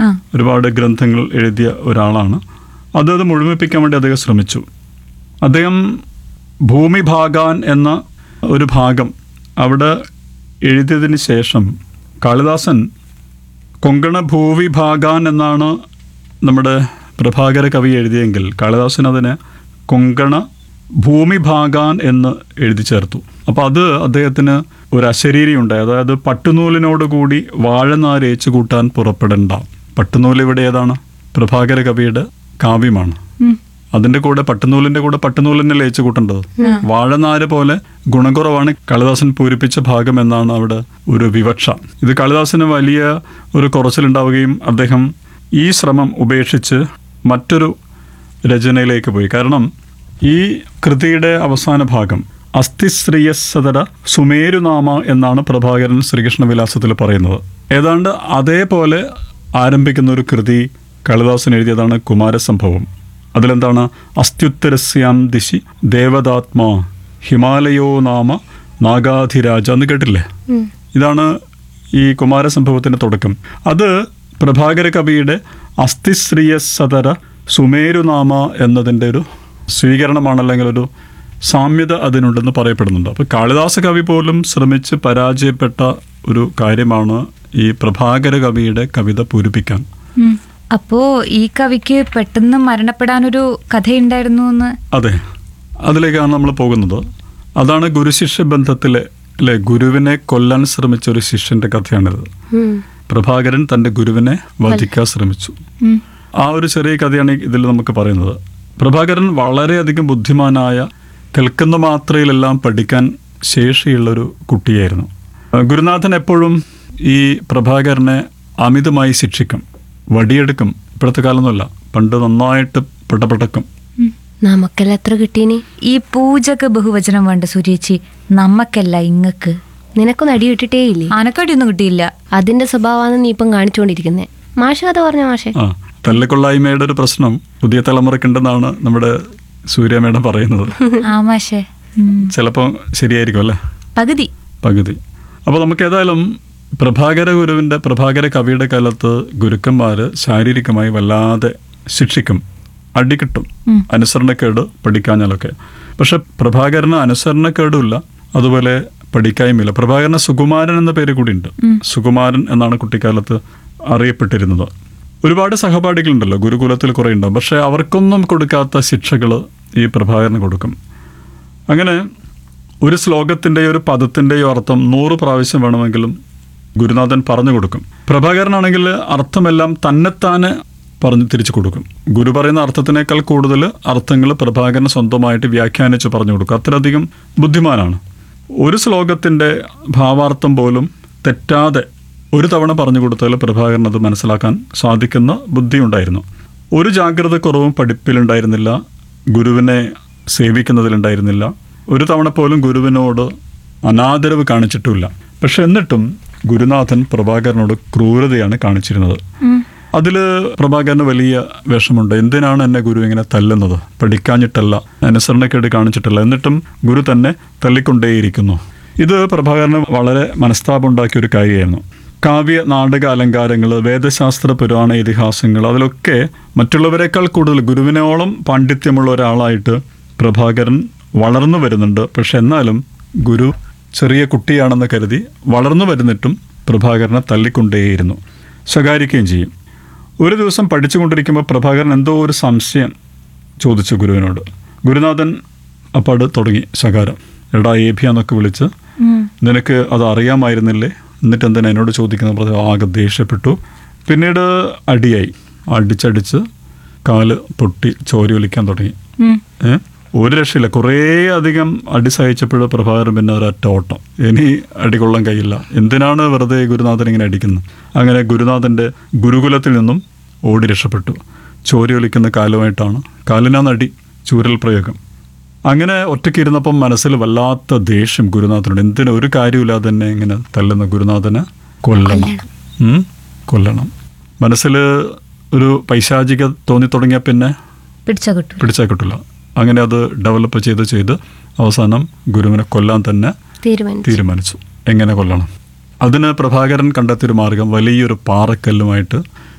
ആ ഒരുപാട് ഗ്രന്ഥങ്ങൾ എഴുതിയ ഒരാളാണ് അത് അത് മുഴുമിപ്പിക്കാൻ വേണ്ടി അദ്ദേഹം ശ്രമിച്ചു അദ്ദേഹം ഭൂമി ഭാഗാൻ എന്ന ഒരു ഭാഗം അവിടെ എഴുതിയതിന് ശേഷം കാളിദാസൻ കൊങ്കണ ഭൂവി ഭാഗാൻ എന്നാണ് നമ്മുടെ പ്രഭാകര കവി എഴുതിയെങ്കിൽ കാളിദാസൻ അതിനെ കൊങ്കണ ഭൂമി ഭാഗാൻ എന്ന് എഴുതി ചേർത്തു അപ്പോൾ അത് അദ്ദേഹത്തിന് ഒരു അശരീരി ഉണ്ടായി അതായത് പട്ടുനൂലിനോട് കൂടി വാഴനാര് ഏച്ചു കൂട്ടാൻ പുറപ്പെടേണ്ട പട്ടുനൂൽ ഇവിടെ ഏതാണ് പ്രഭാകര കവിയുടെ കാവ്യമാണ് ഉം. അതിന്റെ കൂടെ പട്ടുനൂലിന്റെ കൂടെ പട്ടുനൂലിനെ ലയിച്ചു കൂട്ടേണ്ടത് വാഴനാര് പോലെ ഗുണകുറവാണ് കാളിദാസൻ പൂരിപ്പിച്ച ഭാഗം എന്നാണ് അവിടെ ഒരു വിവക്ഷ ഇത് കാളിദാസന് വലിയ ഒരു കുറച്ചിലുണ്ടാവുകയും അദ്ദേഹം ഈ ശ്രമം ഉപേക്ഷിച്ച് മറ്റൊരു രചനയിലേക്ക് പോയി കാരണം ഈ കൃതിയുടെ അവസാന ഭാഗം അസ്ഥിശ്രീയസതര സുമേരുനാമ എന്നാണ് പ്രഭാകരൻ ശ്രീകൃഷ്ണ വിലാസത്തിൽ പറയുന്നത് ഏതാണ്ട് അതേപോലെ ആരംഭിക്കുന്ന ഒരു കൃതി കാളിദാസൻ എഴുതിയതാണ് കുമാരസംഭവം അതിലെന്താണ് അസ്ത്യുത്തരസ്യാം ദിശി ദേവതാത്മാ ഹിമാലയോ നാമ നാഗാധിരാജ എന്ന് കേട്ടില്ലേ ഇതാണ് ഈ കുമാരസംഭവത്തിന്റെ തുടക്കം അത് പ്രഭാകര കവിയുടെ അസ്ഥിശ്രീയസതര സുമേരുനാമ എന്നതിൻ്റെ ഒരു സ്വീകരണമാണ് അല്ലെങ്കിൽ ഒരു സാമ്യത അതിനുണ്ടെന്ന് പറയപ്പെടുന്നുണ്ട് അപ്പോൾ കാളിദാസ കവി പോലും ശ്രമിച്ച് പരാജയപ്പെട്ട ഒരു കാര്യമാണ് ഈ പ്രഭാകര കവിയുടെ കവിത പൂരിപ്പിക്കാൻ ഉം. അപ്പോ ഈ കവിക്ക് പെട്ടെന്ന് മരണപ്പെടാനൊരു കഥയുണ്ടായിരുന്നു എന്ന് അതെ അതിലേക്കാണ് നമ്മൾ പോകുന്നത് അതാണ് ഗുരുശിഷ്യ ബന്ധത്തിലെ അല്ലെ ഗുരുവിനെ കൊല്ലാൻ ശ്രമിച്ച ഒരു ശിഷ്യന്റെ കഥയാണിത് പ്രഭാകരൻ തന്റെ ഗുരുവിനെ വധിക്കാൻ ശ്രമിച്ചു ഉം. ആ ഒരു ചെറിയ കഥയാണ് ഇതിൽ നമുക്ക് പറയുന്നത് പ്രഭാകരൻ വളരെയധികം ബുദ്ധിമാനായ കേൾക്കുന്ന മാത്രയിലെല്ലാം പഠിക്കാൻ ശേഷിയുള്ള ഒരു കുട്ടിയായിരുന്നു ആ, ഗുരുനാഥൻ എപ്പോഴും ഈ പ്രഭാകരനെ അമിതമായി ശിക്ഷിക്കും വടിയെടുക്കും ഇപ്പോഴത്തെ കാലമൊന്നുമല്ല പണ്ട് നന്നായിട്ട് പെട്ടപ്പെട്ടക്കും നമുക്കെല്ലാം എത്ര കിട്ടീനി ഈ പൂജക്ക് ബഹുവചനം വേണ്ട സൂര്യേച്ചി നമ്മക്കല്ല ഇങ്ങക്ക് നിനക്കൊന്നും അടി കിട്ടിട്ടേ ഇല്ലേ ആനക്കടിയൊന്നും കിട്ടിയില്ല അതിന്റെ സ്വഭാവമാണ് നീ ഇപ്പം കാണിച്ചുകൊണ്ടിരിക്കുന്നേ മാഷ കഥ പറഞ്ഞ മാഷെ ആ തല്ലിക്കൊള്ളായ്മയുടെ ഒരു പ്രശ്നം പുതിയ തലമുറയ്ക്കുണ്ടെന്നാണ് നമ്മുടെ സൂര്യ മേഡം പറയുന്നത് ആമാശേ ഉം. ചിലപ്പോൾ ശരിയായിരിക്കും അല്ലേ പകുതി പകുതി അപ്പോൾ നമുക്ക് ഏതായാലും പ്രഭാകര ഗുരുവിൻ്റെ പ്രഭാകര കവിയുടെ കാലത്ത് ഗുരുക്കന്മാർ ശാരീരികമായി വല്ലാതെ ശിക്ഷിക്കും അടി കിട്ടും ഉം. അനുസരണക്കേട് പഠിക്കാഞ്ഞാലൊക്കെ പക്ഷെ പ്രഭാകരന് അനുസരണക്കേടുമില്ല അതുപോലെ പഠിക്കായ്മയില്ല പ്രഭാകരന് സുകുമാരൻ എന്ന പേര് കൂടിയുണ്ട് സുകുമാരൻ എന്നാണ് കുട്ടിക്കാലത്ത് അറിയപ്പെട്ടിരുന്നത് ഒരുപാട് സഹപാഠികളുണ്ടല്ലോ ഗുരുകുലത്തിൽ കുറേ ഉണ്ടാവും പക്ഷെ അവർക്കൊന്നും കൊടുക്കാത്ത ശിക്ഷകൾ ഈ പ്രഭാകരന് കൊടുക്കും അങ്ങനെ ഒരു ശ്ലോകത്തിൻ്റെയോ ഒരു പദത്തിൻ്റെയോ അർത്ഥം നൂറ് പ്രാവശ്യം വേണമെങ്കിലും ഗുരുനാഥൻ പറഞ്ഞു കൊടുക്കും പ്രഭാകരനാണെങ്കിൽ അർത്ഥമെല്ലാം തന്നെത്താനെ പറഞ്ഞു തിരിച്ചു കൊടുക്കും ഗുരു പറയുന്ന അർത്ഥത്തിനേക്കാൾ കൂടുതൽ അർത്ഥങ്ങൾ പ്രഭാകരൻ സ്വന്തമായിട്ട് വ്യാഖ്യാനിച്ച് പറഞ്ഞു കൊടുക്കും അത്രയധികം ബുദ്ധിമാനാണ് ഒരു ശ്ലോകത്തിൻ്റെ ഭാവാർത്ഥം പോലും തെറ്റാതെ ഒരു തവണ പറഞ്ഞു കൊടുത്താൽ പ്രഭാകരൻ അത് മനസ്സിലാക്കാൻ സാധിക്കുന്ന ബുദ്ധിയുണ്ടായിരുന്നു ഒരു ജാഗ്രത കുറവും പഠിപ്പിലുണ്ടായിരുന്നില്ല ഗുരുവിനെ സേവിക്കുന്നതിലുണ്ടായിരുന്നില്ല ഒരു തവണ പോലും ഗുരുവിനോട് അനാദരവ് കാണിച്ചിട്ടുമില്ല പക്ഷെ എന്നിട്ടും ഗുരുനാഥൻ പ്രഭാകരനോട് ക്രൂരതയാണ് കാണിച്ചിരുന്നത് ഉം. അതിൽ പ്രഭാകരന് വലിയ വിഷമുണ്ട് എന്തിനാണ് എന്നെ ഗുരു ഇങ്ങനെ തല്ലുന്നത് പഠിക്കാഞ്ഞിട്ടല്ല അനുസരണക്കേട് കാണിച്ചിട്ടല്ല എന്നിട്ടും ഗുരു തന്നെ തല്ലിക്കൊണ്ടേയിരിക്കുന്നു ഇത് പ്രഭാകരന് വളരെ മനസ്താപം ഉണ്ടാക്കിയ ഒരു കാര്യമായിരുന്നു കാവ്യ നാടക അലങ്കാരങ്ങൾ വേദശാസ്ത്ര പുരാണ ഇതിഹാസങ്ങൾ അതിലൊക്കെ മറ്റുള്ളവരെക്കാൾ കൂടുതൽ ഗുരുവിനോളം പാണ്ഡിത്യമുള്ള ഒരാളായിട്ട് പ്രഭാകരൻ വളർന്നു വരുന്നുണ്ട് പക്ഷെ എന്നാലും ഗുരു ചെറിയ കുട്ടിയാണെന്ന് കരുതി വളർന്നു വരുന്നിട്ടും പ്രഭാകരനെ തല്ലിക്കൊണ്ടേയിരുന്നു ശകാരിക്കുകയും ചെയ്യും ഒരു ദിവസം പഠിച്ചുകൊണ്ടിരിക്കുമ്പോൾ പ്രഭാകരൻ എന്തോ ഒരു സംശയം ചോദിച്ചു ഗുരുവിനോട് ഗുരുനാഥൻ അപ്പാട് തുടങ്ങി ശകാരം എടാ ഏഭ്യാന്നൊക്കെ വിളിച്ച് ഉം. നിനക്ക് അത് അറിയാമായിരുന്നില്ലേ എന്നിട്ട് എന്തിനാ എന്നോട് ചോദിക്കുന്നത് പറഞ്ഞു ആകെ ദേഷ്യപ്പെട്ടു പിന്നീട് അടിയായി അടിച്ചടിച്ച് കാല് പൊട്ടി ചോരി ഒലിക്കാൻ തുടങ്ങി ഉം. ഏ? ഒരു രക്ഷയില്ല കുറേ അധികം അടി സഹിച്ചപ്പോൾ പ്രഭാകരൻ പിന്നെ ഒരൊറ്റ ഓട്ടം ഇനി അടി കൊള്ളാൻ കഴിയില്ല എന്തിനാണ് വെറുതെ ഗുരുനാഥൻ ഇങ്ങനെ അടിക്കുന്നത് അങ്ങനെ ഗുരുനാഥൻ്റെ ഗുരുകുലത്തിൽ നിന്നും ഓടി രക്ഷപ്പെട്ടു ചോരി ഒലിക്കുന്ന കാലുമായിട്ടാണ് കാലിനാണ് അടി ചൂരൽ പ്രയോഗം അങ്ങനെ ഒറ്റയ്ക്ക് ഇരുന്നപ്പം മനസ്സിൽ വല്ലാത്ത ദേഷ്യം ഗുരുനാഥനോട് എന്തിനും ഒരു കാര്യമില്ലാതെ തന്നെ ഇങ്ങനെ തല്ലുന്ന ഗുരുനാഥനെ കൊല്ലണം ഉം? കൊല്ലണം മനസ്സിൽ ഒരു പൈശാചിക തോന്നി തുടങ്ങിയ പിന്നെ പിടിച്ചാ കിട്ടും പിടിച്ചാൽ കിട്ടില്ല അങ്ങനെ അത് ഡെവലപ്പ് ചെയ്ത് ചെയ്ത് അവസാനം ഗുരുവിനെ കൊല്ലാൻ തന്നെ തീരുമാനിച്ചു തീരുമാനിച്ചു എങ്ങനെ കൊല്ലണം അതിന് പ്രഭാകരൻ കണ്ടെത്തിയൊരു മാർഗം വലിയൊരു പാറക്കല്ലുമായിട്ട്